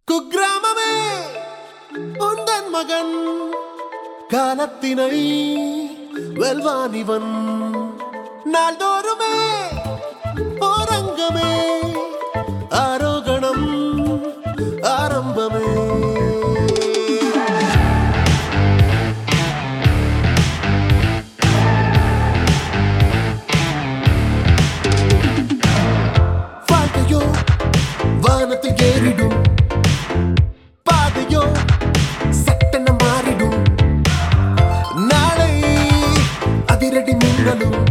குக்கிராமமே உந்தன் மகன் காலத்தினை வெல்வானிவன் நாள்தோறுமே ஓரங்கமே ஆரோகணம் ஆரம்பமே வாழ்க்கையோ வானத்தில் ஏறிடும் பாதையோ சட்டென மாறிடும் நாளை அதிரடி மின்னலும்